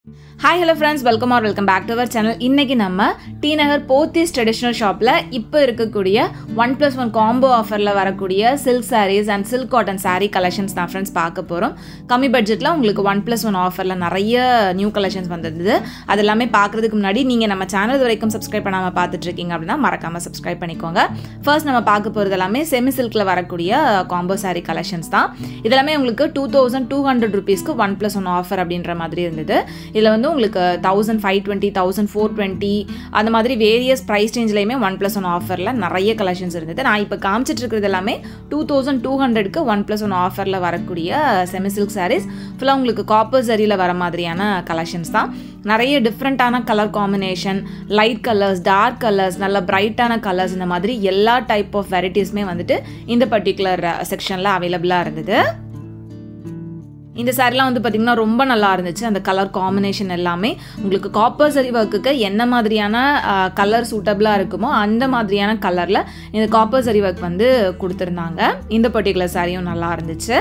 hi hello friends welcome or welcome back to our channel இன்னைக்கு நம்ம D நகர் Pothys traditional ஷாப்பில் இப்போ இருக்கக்கூடிய ஒன் ப்ளஸ் ஒன் காம்போ ஆஃபரில் வரக்கூடிய silk sarees and silk cotton saree collections தான் ஃப்ரெண்ட்ஸ் பார்க்க போகிறோம் கம்மி பட்ஜெட்டில் உங்களுக்கு ஒன் ப்ளஸ் ஒன் ஆஃபரில் நிறைய நியூ கலெக்ஷன்ஸ் வந்திருந்தது அது எல்லாமே பார்க்குறதுக்கு முன்னாடி நீங்கள் நம்ம சேனல் வரைக்கும் சப்ஸ்கிரைப் பண்ணாமல் பார்த்துட்டு இருக்கீங்க அப்படின்னா மறக்காமல் சப்ஸ்கிரைப் பண்ணிக்கோங்க ஃபர்ஸ்ட் நம்ம பார்க்க போகிறது எல்லாமே செமி சில்கில் வரக்கூடிய காம்போ saree கலெக்ஷன்ஸ் தான் இதெல்லாமே உங்களுக்கு டூ தௌசண்ட் டூ ஹண்ட்ரட் ருபீஸ்க்கு ஒன் ப்ளஸ் ஒன் ஆஃபர் அப்படின்ற மாதிரி இருந்தது இதில் வந்து உங்களுக்கு thousand five twenty thousand four twenty அந்த மாதிரி வேரியஸ் ப்ரைஸ் ரேஞ்சிலையுமே ஒன் ப்ளஸ் ஒன் ஆஃபரில் நிறைய கலெக்ஷன்ஸ் இருந்தது நான் இப்போ காமிச்சிட்டு இருக்கிறது எல்லாமே டூ தௌசண்ட் டூ ஹண்ட்ரட்க்கு ஒன் ப்ளஸ் ஒன் ஆஃபரில் வரக்கூடிய செமி சில்க் சாரீஸ் ஃபுல்லாக உங்களுக்கு காப்பர் சரியில் வர மாதிரியான கலெக்ஷன்ஸ் தான் நிறைய டிஃப்ரெண்ட்டான colour combination light colours dark colours நல்ல பிரைட்டான கலர்ஸ் இந்த மாதிரி எல்லா டைப் ஆஃப் வெரைட்டிஸுமே வந்துட்டு இந்த பர்டிகுலர் செக்ஷனில் அவைலபிளாக இருந்தது இந்த சாரிலாம் வந்து பார்த்திங்கன்னா ரொம்ப நல்லா இருந்துச்சு அந்த கலர் காம்பினேஷன் எல்லாமே உங்களுக்கு காப்பர் சரி ஒர்க்குக்கு என்ன மாதிரியான கலர் சூட்டபிளாக இருக்குமோ அந்த மாதிரியான கலரில் இந்த காப்பர் சரி ஒர்க் வந்து கொடுத்துருந்தாங்க இந்த பர்டிகுலர் சாரியும் நல்லா இருந்துச்சு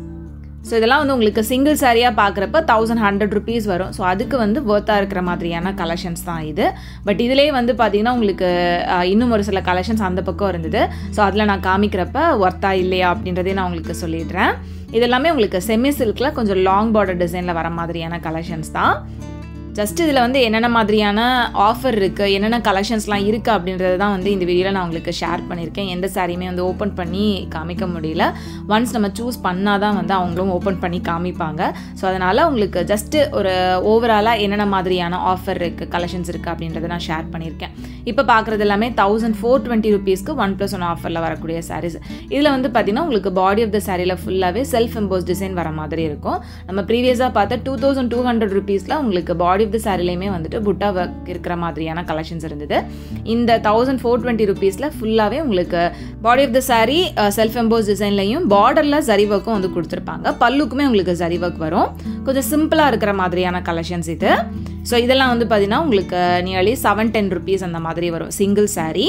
ஸோ இதெல்லாம் வந்து உங்களுக்கு சிங்கிள் சாரியாக பார்க்குறப்ப தௌசண்ட் ஹண்ட்ரட் ருபீஸ் வரும் ஸோ அதுக்கு வந்து ஒர்த்தாக இருக்கிற மாதிரியான கலெக்ஷன்ஸ் தான் இது பட் இதிலே வந்து பார்த்தீங்கன்னா உங்களுக்கு அஹ், இன்னும் ஒரு சில கலெக்ஷன்ஸ் அந்த பக்கம் இருந்தது ஸோ அதில் நான் காமிக்கிறப்ப ஒர்த்தா இல்லையா அப்படின்றதே நான் உங்களுக்கு சொல்லிடுறேன் இதெல்லாமே உங்களுக்கு செமி சில்கில் கொஞ்சம் லாங் பார்டர் டிசைனில் வர மாதிரியான கலெக்ஷன்ஸ் தான் ஜஸ்ட் இதில் வந்து என்னென்ன மாதிரியான ஆஃபர் இருக்குது என்னென்ன கலெக்ஷன்ஸ்லாம் இருக்குது அப்படின்றத தான் வந்து இந்த வீடியோவில் நான் உங்களுக்கு ஷேர் பண்ணியிருக்கேன் எந்த சாரியுமே வந்து ஓப்பன் பண்ணி காமிக்க முடியல ஒன்ஸ் நம்ம சூஸ் பண்ணால் தான் வந்து அவங்களும் ஓப்பன் பண்ணி காமிப்பாங்க ஸோ அதனால் உங்களுக்கு ஜஸ்ட்டு ஒரு ஓவராலாக என்னென்ன மாதிரியான ஆஃபர் இருக்குது கலெக்ஷன்ஸ் இருக்குது அப்படின்றத நான் ஷேர் பண்ணியிருக்கேன் இப்போ பார்க்குறது எல்லாமே தௌசண்ட் ஃபோர் டுவெண்ட்டி ருபீஸ்க்கு ஒன் ப்ளஸ் ஒன் ஆஃபரில் வரக்கூடிய சாரீஸ் இதில் வந்து பார்த்திங்கன்னா உங்களுக்கு பாடி ஆஃப் த சாரியில் ஃபுல்லாகவே செல்ஃப் எம்போஸ் டிசைன் வர மாதிரி இருக்கும் நம்ம ப்ரீவியஸாக பார்த்த டூ தௌசண்ட் டூ ஹண்ட்ரட் ருபீஸில் உங்களுக்கு பாடி ஆஃப் த சாரிலையுமே வந்துட்டு புட்டா ஒர்க் இருக்கிற மாதிரியான கலெக்ஷன்ஸ் இருந்தது இந்த தௌசண்ட் ஃபோர் டுவெண்ட்டி ருபீஸில் ஃபுல்லாகவே உங்களுக்கு body of the saree self emboss டிசைன்லையும் பார்டரில் சரி ஒர்க்கும் வந்து கொடுத்துருப்பாங்க பல்லுக்குமே உங்களுக்கு சரி ஒர்க் வரும் கொஞ்சம் சிம்பிளாக இருக்கிற மாதிரியான கலெக்ஷன்ஸ் இது ஸோ இதெல்லாம் வந்து பார்த்தீங்கன்னா உங்களுக்கு நியர்லி செவன் டென் ருபீஸ் அந்த மாதிரி வரும் சிங்கிள் saree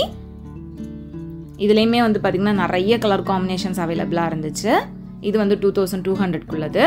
இதுலேயுமே வந்து பார்த்திங்கன்னா நிறைய கலர் காம்பினேஷன்ஸ் அவைலபிளாக இருந்துச்சு இது வந்து டூ தௌசண்ட் டூ ஹண்ட்ரட்குள்ளது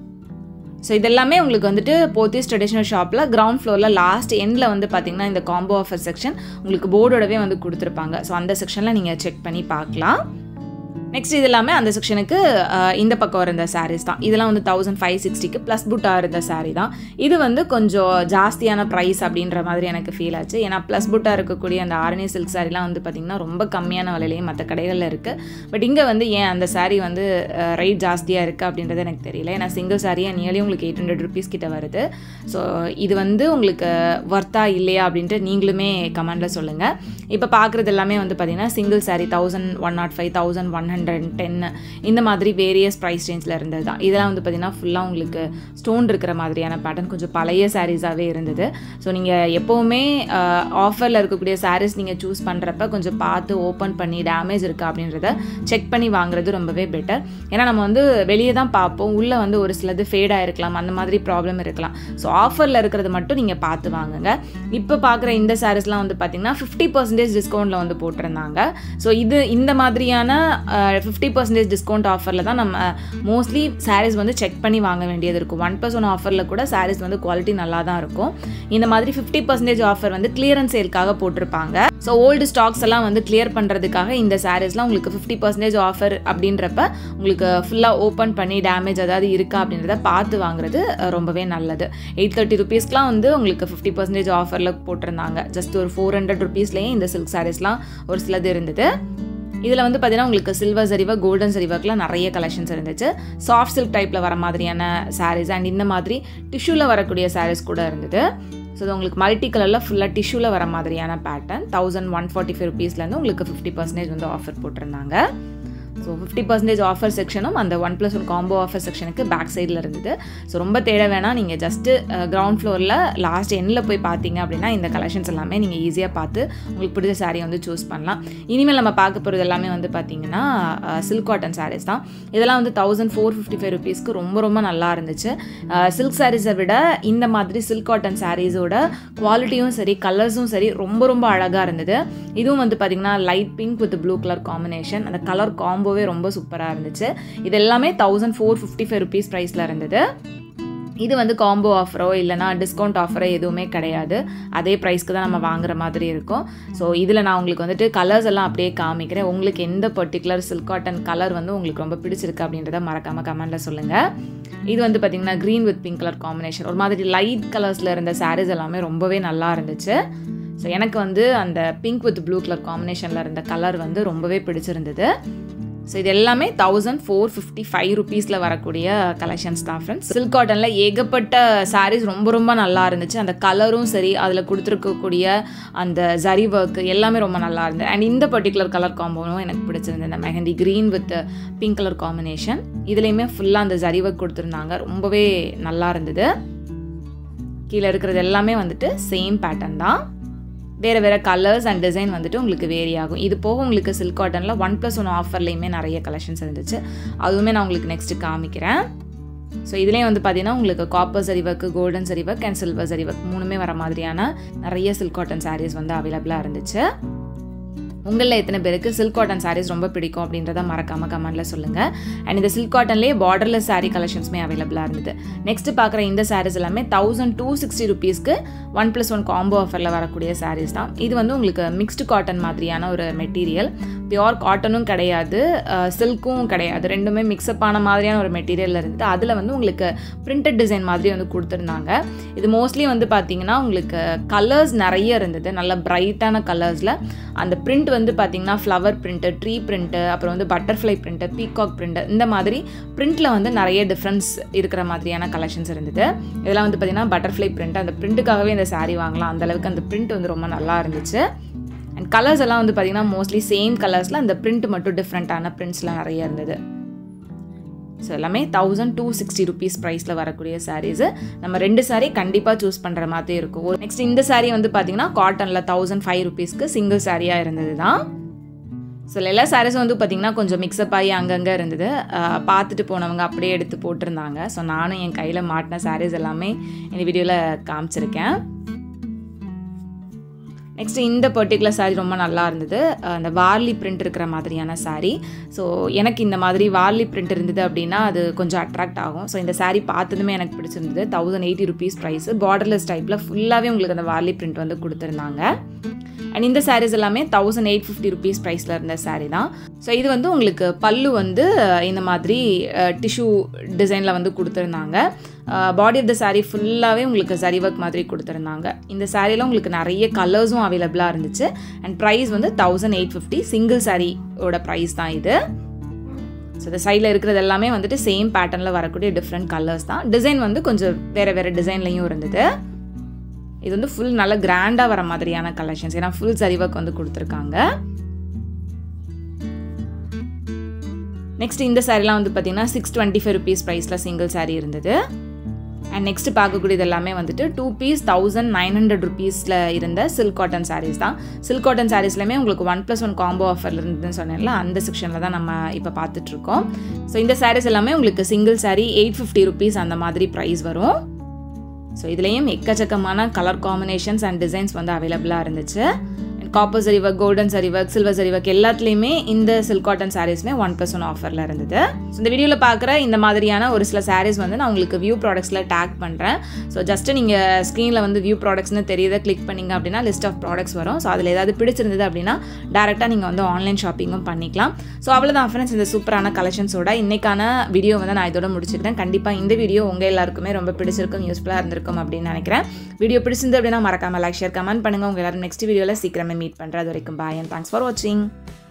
ஸோ இதெல்லாமே உங்களுக்கு வந்துட்டு போத்தீஸ் ட்ரெடிஷ்னல் ஷாப்பில் கிரவுண்ட் ஃப்ளோரில் லாஸ்ட் எண்டில் வந்து பார்த்தீங்கன்னா இந்த காம்போ ஆஃபர் செக்ஷன் உங்களுக்கு போர்டோடவே வந்து கொடுத்துருப்பாங்க ஸோ அந்த செக்ஷனில் நீங்கள் செக் பண்ணி பார்க்கலாம் நெக்ஸ்ட் இது எல்லாமே அந்த செக்ஷனுக்கு இந்த பக்கம் இருந்த சாரீஸ் தான் இதெல்லாம் வந்து தௌசண்ட் ஃபைவ் சிக்ஸ்டிக்கு ப்ளஸ் புட்டா இருந்த saree தான் இது வந்து கொஞ்சம் ஜாஸ்தியான ப்ரைஸ் அப்படின்ற மாதிரி எனக்கு ஃபீல் ஆச்சு ஏன்னா ப்ளஸ் புட்டா இருக்கக்கூடிய அந்த ஆரணி சில்க் சாரீலாம் வந்து பார்த்திங்கன்னா ரொம்ப கம்மியான விலையிலையும் மற்ற கடைகளில் இருக்குது பட் இங்கே வந்து ஏன் அந்த saree வந்து ரேட் ஜாஸ்தியாக இருக்குது அப்படின்றது எனக்கு தெரியல ஏன்னா சிங்கிள் சாரியாக நியர்லி உங்களுக்கு எயிட் ஹண்ட்ரட் ருபீஸ் கிட்ட வருது ஸோ இது வந்து உங்களுக்கு ஒர்த்தா இல்லையா அப்படின்ட்டு நீங்களுமே கமெண்டில் சொல்லுங்கள் இப்போ பார்க்குறது எல்லாமே வந்து பார்த்திங்கன்னா single saree thousand one not five thousand one hundred ten இந்த மாதிரி வேரியஸ் ப்ரைஸ் ரேஞ்சில் இருந்தது தான் இதெல்லாம் வந்து பார்த்திங்கன்னா ஃபுல்லாக உங்களுக்கு ஸ்டோன் இருக்கிற மாதிரியான பேட்டர்ன் கொஞ்சம் பழைய சாரீஸாகவே இருந்தது ஸோ நீங்கள் எப்போவுமே ஆஃபரில் இருக்கக்கூடிய சாரீஸ் நீங்கள் சூஸ் பண்ணுறப்ப கொஞ்சம் பார்த்து ஓப்பன் பண்ணி டேமேஜ் இருக்கா அப்படின்றத செக் பண்ணி வாங்குறது ரொம்பவே பெட்டர் ஏன்னா நம்ம வந்து வெளியே தான் பார்ப்போம் உள்ளே வந்து ஒரு சிலது ஃபேடாக இருக்கலாம் அந்த மாதிரி ப்ராப்ளம் இருக்கலாம் ஸோ ஆஃபரில் இருக்கிறது மட்டும் நீங்கள் பார்த்து வாங்குங்க இப்போ பார்க்குற இந்த சாரீஸ்லாம் வந்து பார்த்திங்கன்னா ஃபிஃப்டி பர்சன்டேஜ் டிஸ்கவுண்ட்டில் வந்து போட்டிருந்தாங்க ஸோ இது இந்த மாதிரியான ஃபிஃப்டி பர்சன்டேஜ் டிஸ்கவுண்ட் ஆஃபரில் தான் நம்ம மோஸ்ட்லி சாரீஸ் வந்து செக் பண்ணி வாங்க வேண்டியது இருக்கும் ஒன் ப்ளஸ் ஒன் ஆஃபரில் கூட சாரீஸ் வந்து குவாலிட்டி நல்லா தான் இருக்கும் இந்த மாதிரி ஃபிஃப்டி பர்சன்டேஜ் ஆஃபர் வந்து கிளியரன்ஸ் சேல்க்காக போட்டிருப்பாங்க ஸோ ஓல்டு ஸ்டாக்ஸ் எல்லாம் வந்து கிளியர் பண்ணுறதுக்காக இந்த சாரீஸ்லாம் உங்களுக்கு ஃபிஃப்டி பர்சன்டேஜ் ஆஃபர் அப்படின்றப்ப உங்களுக்கு ஃபுல்லாக ஓப்பன் பண்ணி டேமேஜ் ஏதாவது இருக்கா அப்படின்றத பார்த்து வாங்குறது அஹ், ரொம்பவே நல்லது எயிட் தேர்ட்டி ருபீஸ்க்குலாம் வந்து உங்களுக்கு ஃபிஃப்டி பர்சன்டேஜ் ஆஃபரில் போட்டிருந்தாங்க ஜஸ்ட் ஒரு ஃபோர் ஹண்ட்ரட் ருபீஸ்லேயே இந்த சில்க் சாரீஸ்லாம் ஒரு சிலது இருந்தது இதில் வந்து பார்த்தீங்கன்னா உங்களுக்கு சில்வர் சரிவா கோல்டன் சரிவாக்கெலாம் நிறைய கலெக்ஷன்ஸ் இருந்துச்சு சாஃப்ட் சில்க் டைப்பில் வர மாதிரியான சாரீஸ் அண்ட் இந்த மாதிரி டிஷ்யூவில் வரக்கூடிய சாரீஸ் கூட இருந்தது ஸோ இது உங்களுக்கு மல்டி கலரில் ஃபுல்லாக டிஷ்யூவில் வர மாதிரியான pattern thousand one forty five ருபீஸ்லேருந்து உங்களுக்கு ஃபிஃப்டி பர்சன்டேஜ் வந்து ஆஃபர் போட்டிருந்தாங்க ஸோ ஃபிஃப்டி பர்சன்டேஜ் ஆஃபர் செக்ஷனும் அந்த one plus one combo offer செக்ஷனுக்கு பேக் சைடில் இருந்தது ஸோ ரொம்ப தேட வேணாம் நீங்கள் ஜஸ்ட்டு கிரவுண்ட் ஃப்ளோரில் லாஸ்ட் எண்ணில் போய் பார்த்தீங்க அப்படின்னா இந்த கலெக்ஷன்ஸ் எல்லாமே நீங்கள் ஈஸியாக பார்த்து உங்களுக்கு பிடிச்ச சாரியை வந்து சூஸ் பண்ணலாம் இனிமேல் நம்ம பார்க்க போகிறது எல்லாமே வந்து பார்த்தீங்கன்னா சில்க் காட்டன் சாரீஸ் தான் இதெல்லாம் வந்து தௌசண்ட் ஃபோர் ஃபிஃப்டி ஃபைவ் ருபீஸ்க்கு ரொம்ப ரொம்ப நல்லா இருந்துச்சு சில்க் சாரீஸை விட இந்த மாதிரி சில்க் காட்டன் சாரீஸோட குவாலிட்டியும் சரி கலர்ஸும் சரி ரொம்ப ரொம்ப அழகாக இருந்தது இதுவும் வந்து பார்த்திங்கன்னா light pink with blue colour combination அந்த கலர் காம்போவே ரொம்ப சூப்பராக இருந்துச்சு இது எல்லாமே thousand four fifty five rupees ப்ரைஸில் இருந்தது இது வந்து காம்போ ஆஃபரோ இல்லைனா டிஸ்கவுண்ட் ஆஃபரோ எதுவுமே கிடையாது அதே ப்ரைஸ்க்கு தான் நம்ம வாங்குற மாதிரி இருக்கும் ஸோ இதில் நான் உங்களுக்கு வந்துட்டு கலர்ஸ் எல்லாம் அப்படியே காமிக்கிறேன் உங்களுக்கு எந்த பர்டிகுலர் சில்க் காட்டன் கலர் வந்து உங்களுக்கு ரொம்ப பிடிச்சிருக்கு அப்படின்றத மறக்காமல் கமெண்ட்டில் சொல்லுங்கள் இது வந்து பார்த்திங்கன்னா green with pink colour combination ஒரு மாதிரி லைட் கலர்ஸில் இருந்த சாரீஸ் எல்லாமே ரொம்பவே நல்லா இருந்துச்சு ஸோ எனக்கு வந்து அந்த பிங்க் வித் ப்ளூ கலர் காம்பினேஷனில் இருந்த கலர் வந்து ரொம்பவே பிடிச்சிருந்தது ஸோ இது எல்லாமே தௌசண்ட் ஃபோர் ஃபிஃப்டி ஃபைவ் ருபீஸில் வரக்கூடிய கலெக்ஷன்ஸ் தான் ஃப்ரெண்ட்ஸ் சில்க் காட்டனில் ஏகப்பட்ட சாரீஸ் ரொம்ப ரொம்ப நல்லா இருந்துச்சு அந்த கலரும் சரி அதில் கொடுத்துருக்கக்கூடிய அந்த ஜரி ஒர்க் எல்லாமே ரொம்ப நல்லா இருந்தது அண்ட் இந்த பர்டிகுலர் கலர் காம்போவும் எனக்கு பிடிச்சிருந்தது இந்த mehndi green with pink colour combination இதுலேயுமே ஃபுல்லாக அந்த ஜரி ஒர்க் கொடுத்துருந்தாங்க ரொம்பவே நல்லா இருந்தது கீழே இருக்கிறது எல்லாமே வந்துட்டு சேம் பேட்டர்ன் தான் வேறு வேறு கலர்ஸ் அண்ட் டிசைன் வந்துட்டு உங்களுக்கு வேரி ஆகும் இது போக உங்களுக்கு சில்க் காட்டனில் ஒன் ப்ளஸ் ஒன் ஆஃபர்லேயுமே நிறைய கலெக்ஷன்ஸ் இருந்துச்சு அதுவுமே நான் உங்களுக்கு நெக்ஸ்ட்டு காமிக்கிறேன் ஸோ இதுலேயும் வந்து பார்த்தீங்கன்னா உங்களுக்கு copper zari work golden zari work and silver zari work மூணுமே வர மாதிரியான நிறைய சில்க் காட்டன் சாரீஸ் வந்து அவைலபிளாக இருந்துச்சு உங்களில் எத்தனை பேருக்கு சில்க் காட்டன் சாரீஸ் ரொம்ப பிடிக்கும் அப்படின்றத மறக்காமல் கமெண்ட்டில் சொல்லுங்கள் அண்ட் இந்த சில்க் காட்டன்லேயே பார்டர்லெஸ் சாரீ கலெக்ஷன்ஸுமே அவைலபிளாக இருந்தது நெக்ஸ்ட் பார்க்குற இந்த சாரீஸ் எல்லாமே தௌசண்ட் டூ சிக்ஸ்டி ருபீஸ்க்கு ஒன் ப்ளஸ் ஒன் காம்போ ஆஃபரில் வரக்கூடிய சாரீஸ் தான் இது வந்து உங்களுக்கு மிக்ஸ்டு காட்டன் மாதிரியான ஒரு மெட்டீரியல் பியோர் காட்டனும் கிடையாது சில்க்கும் கிடையாது ரெண்டுமே மிக்ஸ்அப் ஆன மாதிரியான ஒரு மெட்டீரியல் இருந்தது அதில் வந்து உங்களுக்கு பிரிண்டட் டிசைன் மாதிரி வந்து கொடுத்துருந்தாங்க இது மோஸ்ட்லி வந்து பார்த்தீங்கன்னா உங்களுக்கு கலர்ஸ் நிறைய இருந்தது நல்ல பிரைட்டான கலர்ஸில் அந்த பிரிண்ட் வந்து பார்த்தீங்கன்னா ஃப்ளவர் பிரிண்ட்டு ட்ரீ பிரிண்ட்டு அப்புறம் வந்து பட்டர்ஃப்ளை பிரிண்ட்டு பீகாக் பிரிண்ட்டு இந்த மாதிரி பிரிண்ட்டில் வந்து நிறைய டிஃப்ரென்ஸ் இருக்கிற மாதிரியான கலெக்ஷன்ஸ் இருந்தது இதெல்லாம் வந்து பார்த்தீங்கன்னா பட்டர்ஃப்ளை பிரிண்ட் அந்த பிரிண்ட்டுக்காகவே இந்த சாரீ வாங்கலாம் அந்தளவுக்கு அந்த பிரிண்ட் வந்து ரொம்ப நல்லா இருந்துச்சு அண்ட் கலர்ஸ் எல்லாம் வந்து பார்த்தீங்கன்னா மோஸ்ட்லி சேம் கலர்ஸில் அந்த பிரிண்ட் மட்டும் டிஃப்ரெண்ட்டான பிரிண்ட்ஸ்லாம் நிறைய இருந்தது ஸோ எல்லாமே தௌசண்ட் டூ சிக்ஸ்டி ருபீஸ் ப்ரைஸில் வரக்கூடிய சாரீஸு நம்ம ரெண்டு சாரீ கண்டிப்பாக சூஸ் பண்ணுற மாதிரி இருக்கும் நெக்ஸ்ட் இந்த சாரீ வந்து பார்த்தீங்கன்னா காட்டனில் தௌசண்ட் ஃபைவ் ருபீஸ்க்கு சிங்கிள் சாரியாக இருந்தது தான் ஸோ எல்லா சாரீஸும் வந்து பார்த்திங்கன்னா கொஞ்சம் மிக்சப் ஆகி அங்கங்கே இருந்தது பார்த்துட்டு போனவங்க அப்படியே எடுத்து போட்டிருந்தாங்க ஸோ நானும் என் கையில் மாட்டின சாரீஸ் எல்லாமே இந்த வீடியோவில் காமிச்சிருக்கேன் நெக்ஸ்ட் இந்த பர்டிகுலர் சாரீ ரொம்ப நல்லா இருந்தது அந்த வார்லி பிரிண்ட் இருக்கிற மாதிரியான சாரீ ஸோ எனக்கு இந்த மாதிரி வார்லி பிரிண்ட் இருந்தது அப்படின்னா அது கொஞ்சம் அட்ராக்ட் ஆகும் ஸோ இந்த சாரீ பார்த்ததுமே எனக்கு பிடிச்சிருந்தது thousand eighty rupees price borderless டைப்பில் ஃபுல்லாகவே உங்களுக்கு அந்த வார்லி பிரிண்ட் வந்து கொடுத்துருந்தாங்க அண்ட் இந்த சாரீஸ் எல்லாமே தௌசண்ட் எயிட் ஃபிஃப்டி ருபீஸ் ப்ரைஸில் இருந்த சாரீ தான் ஸோ இது வந்து உங்களுக்கு பல்லு வந்து இந்த மாதிரி டிஷ்யூ டிசைனில் வந்து கொடுத்துருந்தாங்க பாடி ஆஃப் த சாரீ ஃபுல்லாகவே உங்களுக்கு சரி ஒர்க் மாதிரி கொடுத்துருந்தாங்க இந்த சாரியில் உங்களுக்கு நிறைய கலர்ஸும் அவைலபிளாக இருந்துச்சு அண்ட் ப்ரைஸ் வந்து தௌசண்ட் எயிட் ஃபிஃப்டி சிங்கிள் சாரியோட ப்ரைஸ் தான் இது ஸோ இந்த சைடில் இருக்கிறது எல்லாமே வந்துட்டு சேம் பேட்டர்னில் வரக்கூடிய டிஃப்ரெண்ட் கலர்ஸ் தான் டிசைன் வந்து கொஞ்சம் வேறு வேறு டிசைன்லையும் இருந்தது இது வந்து ஃபுல் நல்ல கிராண்டாக வர மாதிரியான கலெக்ஷன்ஸ் ஏன்னா ஃபுல் சரி ஒர்க் வந்து கொடுத்துருக்காங்க நெக்ஸ்ட் இந்த சாரீலாம் வந்து பார்த்தீங்கன்னா சிக்ஸ் டுவெண்ட்டி ஃபைவ் ருபீஸ் ப்ரைஸில் சிங்கிள் சாரீ இருந்தது அண்ட் நெக்ஸ்ட் பார்க்கக்கூடியது எல்லாமே வந்துட்டு two piece thousand nine hundred ருபீஸில் இருந்த சில்க் காட்டன் சாரீஸ் தான் சில்க் காட்டன் சாரீஸ்லையுமே உங்களுக்கு ஒன் ப்ளஸ் ஒன் காம்போ ஆஃபரில் இருந்ததுன்னு சொன்னேன்ல அந்த செக்ஷனில் தான் நம்ம இப்போ பார்த்துட்ருக்கோம் ஸோ இந்த சாரீஸ் எல்லாமே உங்களுக்கு single saree eight fifty rupees அந்த மாதிரி ப்ரைஸ் வரும் ஸோ இதுலேயும் எக்கச்சக்கமான கலர் காம்பினேஷன்ஸ் அண்ட் டிசைன்ஸ் வந்து அவைலபிளாக இருந்துச்சு copper zari work golden zari work silver zari work எல்லாத்துலேயுமே இந்த சில்க் காட்டன் சாரீஸ்மே ஒன் ப்ளஸ் ஒன் ஆஃபரில் இருந்தது ஸோ இந்த வீடியோவில் பார்க்குற இந்த மாதிரியான ஒரு சில சாரீஸ் வந்து நான் உங்களுக்கு வியூ ப்ராடக்ட்ஸில் டேக் பண்ணுறேன் ஸோ ஜஸ்ட்டு நீங்கள் ஸ்க்ரீனில் வந்து வியூ ப்ராடக்ட்ஸ்னு தெரியுத கிளிக் பண்ணிங்க அப்படின்னா லிஸ்ட் ஆஃப் ப்ராடக்ட்ஸ் வரும் ஸோ அதில் ஏதாவது பிடிச்சிருந்தது அப்படின்னா டேரெக்டாக நீங்கள் வந்து ஆன்லைன் ஷாப்பிங்கும் பண்ணிக்கலாம் ஸோ அவ்வளோதான் ஃப்ரெண்ட்ஸ் இந்த சூப்பரான கலெக்ஷன்ஸோட இன்றைக்கான வீடியோ வந்து நான் இதோட முடிச்சுக்கிறேன் கண்டிப்பாக இந்த வீடியோ உங்கள் எல்லாருக்குமே ரொம்ப பிடிச்சிருக்கும் யூஸ்ஃபுல்லாக இருந்திருக்கும் அப்படின்னு நினைக்கிறேன் வீடியோ பிடிச்சிருந்து அப்படின்னா மறக்காமல் லைக் ஷேர் கமெண்ட் பண்ணுங்கள் உங்கள் எல்லாரும் நெக்ஸ்ட் வீடியோவில் சீக்கிரமே மீட் பண்ணுறது வரைக்கும் பாய் அண்ட் தேங்க்ஸ் ஃபார் வாட்சிங்